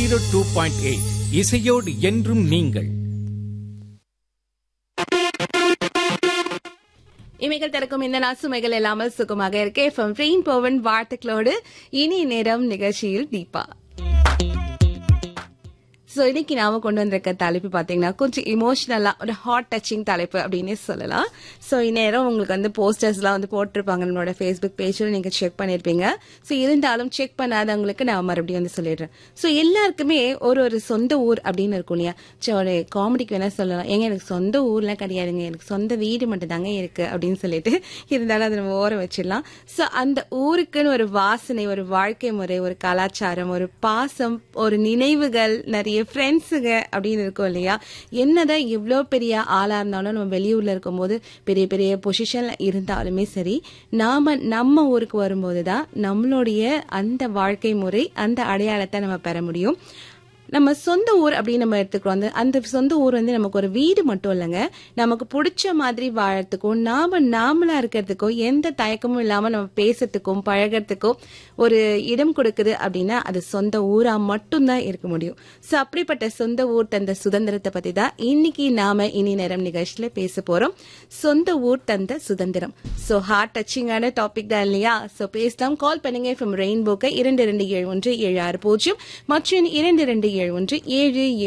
zero two point eight இசையோடு என்றும் நீங்கள் இமைகள் திறக்கும் இந்த நாள் சுமைகள் இல்லாமல் சுகமாக இருக்க எஃப்எம் ரெயின் பவன் வாழ்த்துக்களோடு இனி நேரம் நிகழ்ச்சியில் தீபா ஸோ இன்னைக்கு நாம கொண்டு வந்திருக்க தலைப்பு பார்த்தீங்கன்னா கொஞ்சம் இமோஷனலா ஒரு ஹார்ட் டச்சிங் தலைப்பு அப்படின்னே சொல்லலாம் ஸோ இந்நேரம் உங்களுக்கு வந்து போஸ்டர்ஸ்லாம் வந்து போட்டிருப்பாங்க நம்மளோட ஃபேஸ்புக் பேஜில் நீங்கள் செக் பண்ணியிருப்பீங்க ஸோ இருந்தாலும் செக் பண்ணாதவங்களுக்கு நான் மறுபடியும் வந்து சொல்லிடுறேன் ஸோ எல்லாருக்குமே ஒரு ஒரு சொந்த ஊர் அப்படின்னு இருக்கும் இல்லையா சரி ஒரு காமெடிக்கு வேணா சொல்லலாம் ஏங்க எனக்கு சொந்த ஊர்லாம் கிடையாதுங்க எனக்கு சொந்த வீடு மட்டும் தாங்க இருக்கு அப்படின்னு சொல்லிட்டு இருந்தாலும் அதை நம்ம ஓர வச்சிடலாம் ஸோ அந்த ஊருக்குன்னு ஒரு வாசனை ஒரு வாழ்க்கை முறை ஒரு கலாச்சாரம் ஒரு பாசம் ஒரு நினைவுகள் நிறைய ஃப்ரெண்ட்ஸுங்க அப்படின்னு இருக்கும் இல்லையா என்னதான் இவ்வளோ பெரிய ஆளா இருந்தாலும் நம்ம வெளியூர்ல இருக்கும்போது பெரிய பெரிய பொசிஷன்ல இருந்தாலுமே சரி நாம நம்ம ஊருக்கு வரும்போது தான் நம்மளுடைய அந்த வாழ்க்கை முறை அந்த அடையாளத்தை நம்ம பெற முடியும் நம்ம சொந்த ஊர் அப்படின்னு நம்ம எடுத்துக்கிறோம் அந்த அந்த சொந்த ஊர் வந்து நமக்கு ஒரு வீடு மட்டும் இல்லைங்க நமக்கு பிடிச்ச மாதிரி வாழறதுக்கும் நாம நாமளா இருக்கிறதுக்கும் எந்த தயக்கமும் இல்லாம நம்ம பேசுறதுக்கும் பழகிறதுக்கும் ஒரு இடம் கொடுக்குது அப்படின்னா அது சொந்த ஊரா மட்டும்தான் இருக்க முடியும் ஸோ அப்படிப்பட்ட சொந்த ஊர் தந்த சுதந்திரத்தை பத்தி தான் இன்னைக்கு நாம இனி நேரம் நிகழ்ச்சியில பேச போறோம் சொந்த ஊர் தந்த சுதந்திரம் ஸோ ஹார்ட் டச்சிங்கான டாபிக் தான் இல்லையா ஸோ பேசலாம் கால் பண்ணுங்க ஃப்ரம் ரெயின்போக்கு இரண்டு இரண்டு ஏழு ஒன்று ஏழு ஆறு பூஜ்ஜியம் மற்றும் இரண்டு இரண்டு ஏழு ஒன்று ஏழு